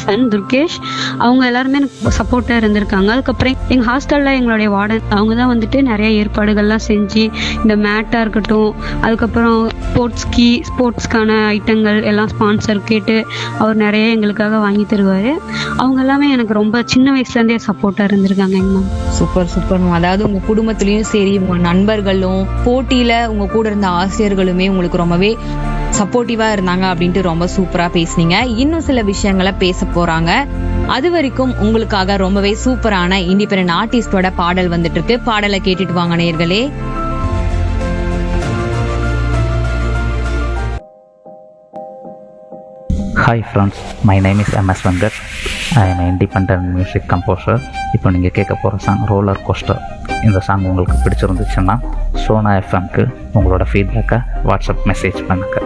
Sun Durgesh அவங்க எல்லாருமே எனக்கு சப்போர்ட்டாக இருந்திருக்காங்க அதுக்கப்புறம் எங்கள் ஹாஸ்டலில் எங்களுடைய வார்டன் அவங்க தான் வந்துட்டு நிறைய ஏற்பாடுகள்லாம் செஞ்சு இந்த மேட்டாக இருக்கட்டும் அதுக்கப்புறம் ஸ்போர்ட்ஸ் கீ ஸ்போர்ட்ஸ்க்கான ஐட்டங்கள் எல்லாம் ஸ்பான்சர் கேட்டு அவர் நிறைய எங்களுக்காக வாங்கி தருவார் அவங்க எல்லாமே எனக்கு ரொம்ப சின்ன வயசுலேருந்தே சப்போர்ட்டாக இருந்திருக்காங்க எங்கள் மேம் சூப்பர் சூப்பர் அதாவது உங்க குடும்பத்திலயும் சரி உங்க நண்பர்களும் போட்டியில உங்க கூட இருந்த ஆசிரியர்களுமே உங்களுக்கு ரொம்பவே சப்போர்ட்டிவா இருந்தாங்க அப்படின்ட்டு ரொம்ப சூப்பரா பேசுனீங்க இன்னும் சில விஷயங்களை பேச போறாங்க அது வரைக்கும் உங்களுக்காக ரொம்பவே சூப்பரான இண்டிபெண்டன்ட் ஆர்டிஸ்டோட பாடல் வந்துட்டு இருக்கு பாடலை கேட்டுட்டு வாங்க நேர்களே hi friends my name is MS Venkat I am independent music composer இப்போ நீங்கள் கேட்க போகிற சாங் ரோலர் கோஸ்டர் இந்த சாங் உங்களுக்கு பிடிச்சிருந்துச்சுன்னா சோனா எஃப்எம்க்கு உங்களோட ஃபீட்பேக்கை வாட்ஸ்அப் மெசேஜ் பண்ணுங்கள்